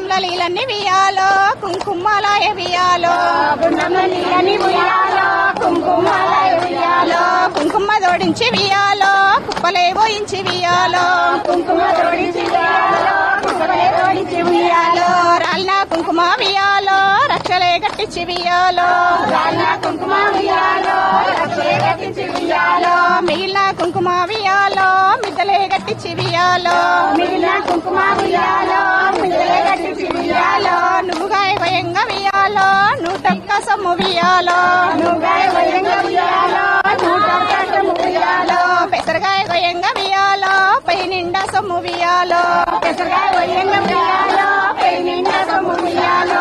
గుండంలో నీళ్ళన్ని వియాలో కుంకుమాలయ వియాలో గుండంలో నీళ్ళని ఉయ్యాలో కుంకుమాలయ ఉయ్యాలో కుంకుమ జోడించి వియాలో కుప్పలే పోయించి వియాలో కుంకుమ తోడించి ఉయ్యాలో కుంకుమే తోడించి ఉయ్యాలో రాళ్ళ కుంకుమ వియాలో రక్షలే గట్టించి వియాలో రాళ్ళ కుంకుమ ఉయ్యాలో రక్షలే కట్టించి ఉయ్యాలో మిగిలిన కుంకుమ వియాలో మిద్దలే గట్టించి వియాలో మిగిలిన కుంకుమ ఉయ్యాలో మిద్దలే కట్టించి ఉయ్యాలో నువ్వుగాయ భయంగా వియాలో నూటొక్క సొమ్ము వియాలో నువ్వే వయంగా ఉయ్యాలో నూట కట్టము ఉయ్యాలో పెసరగాయ భయంగా వియాలో పై నిండా సొమ్ము వియాలో పెసరగాయ వయంగా ఉయ్యాలో పై నిండా సొమ్ము ఉయ్యాలో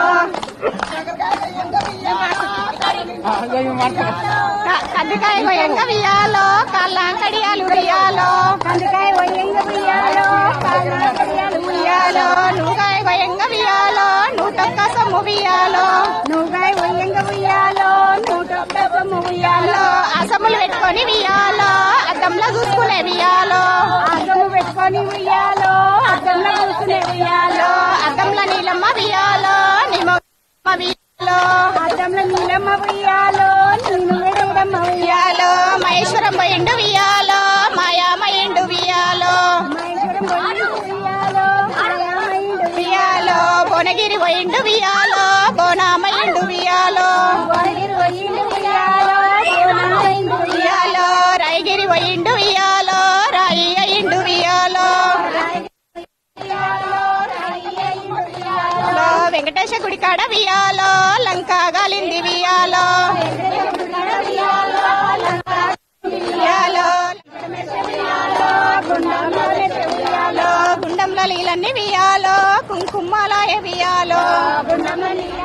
క- కందికాయ భయంగా వియాలో కాళ్ళ కడియాలు వియాలో కందికాయ వయంగా ఉయ్యాలో కాళ్ళ కడియాలు వియాలో నువ్వుగాయ భయంగా వియాలో నూటొక్క సొమ్ము వియాలో నువ్వే వయంగా ఉయ్యాలో నూట కట్టము ఉయ్యాలో అసములు పెట్టుకొని వియాలో అద్దంలో చూసుకునే వియాలో అద్దము పెట్టుకొని ఉయ్యాలో అద్దంలో కూర్చునే ఉయ్యాలో అద్దంలో నీలమ్మ వియాలో నిమ్మ వియాలో అద్దంలో నీలమ్మ ఉయ్యాలో నేను వెడవడమ్మ ఉయ్యాలో వియాలో మహేశ్వరం పోయిండు వియాలో మాయామయిండు వియాలో మహేశ్వరం పోయిండు ఉయ్యాలో మాయామయుడు వియాలో భువనగిరి పోయిండు వియాలో బోనామయిండు వియాలో భువనగిరి పోయిండు ఉయ్యాలో భువనమైండు వియాలో రాయగిరి పోయిండు వియాలో రాయి అయిండు వియాలో ఉయ్యాలో రాయి అయిండు ఉయ్యాలో లో వెంకటేశ గుడి కాడ వియాలో లంక గాలింది వియాలో ఉయ్యాలో లంకా వియాలో ఉయ్యాలో గుండంలో నెత్తి ఉయ్యాలో గుండంలో నీళ్ళన్ని వియాలో కుంకుమాలయ వియాలో గుండంలో నీళ్ళ